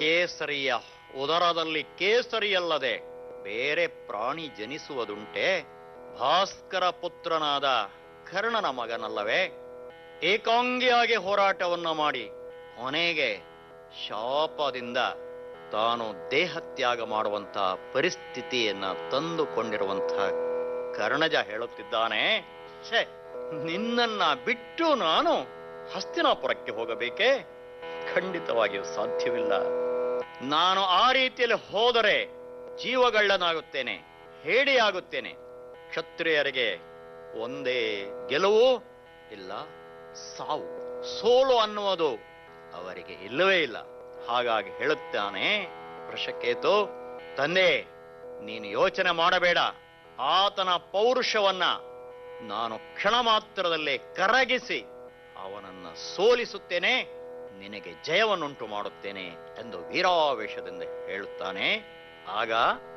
ಕೇಸರಿಯ ಉದರದಲ್ಲಿ ಕೇಸರಿಯಲ್ಲದೆ ಬೇರೆ ಪ್ರಾಣಿ ಜನಿಸುವುದುಂಟೆ ಭಾಸ್ಕರ ಪುತ್ರನಾದ ಕರ್ಣನ ಮಗನಲ್ಲವೇ ಏಕಾಂಗಿಯಾಗಿ ಹೋರಾಟವನ್ನ ಮಾಡಿ ಕೊನೆಗೆ ಶಾಪದಿಂದ ತಾನು ದೇಹತ್ಯಾಗ ಮಾಡುವಂತಹ ಪರಿಸ್ಥಿತಿಯನ್ನ ತಂದುಕೊಂಡಿರುವಂತಹ ಕರ್ಣಜ ಹೇಳುತ್ತಿದ್ದಾನೆ ಛೇ ನಿನ್ನನ್ನ ಬಿಟ್ಟು ನಾನು ಹಸ್ತಿನಾಪುರಕ್ಕೆ ಹೋಗಬೇಕೇ ಖಂಡಿತವಾಗಿಯೂ ಸಾಧ್ಯವಿಲ್ಲ ನಾನು ಆ ರೀತಿಯಲ್ಲಿ ಹೋದರೆ ಜೀವಗಳ್ಳನಾಗುತ್ತೇನೆ ಹೇಡಿಯಾಗುತ್ತೇನೆ ಕ್ಷತ್ರಿಯರಿಗೆ ಒಂದೇ ಗೆಲುವು ಇಲ್ಲ ಸಾವು ಸೋಲು ಅನ್ನುವುದು ಅವರಿಗೆ ಇಲ್ಲವೇ ಇಲ್ಲ ಹಾಗಾಗಿ ಹೇಳುತ್ತಾನೆ ವೃಷಕೇತು ತಂದೆ ನೀನು ಯೋಚನೆ ಮಾಡಬೇಡ ಆತನ ಪೌರುಷವನ್ನ ನಾನು ಕ್ಷಣ ಮಾತ್ರದಲ್ಲೇ ಕರಗಿಸಿ ಅವನನ್ನ ಸೋಲಿಸುತ್ತೇನೆ ನಿನಗೆ ಜಯವನ್ನುಂಟು ಮಾಡುತ್ತೇನೆ ಎಂದು ವೀರಾವೇಶದಿಂದ ಹೇಳುತ್ತಾನೆ ಆಗ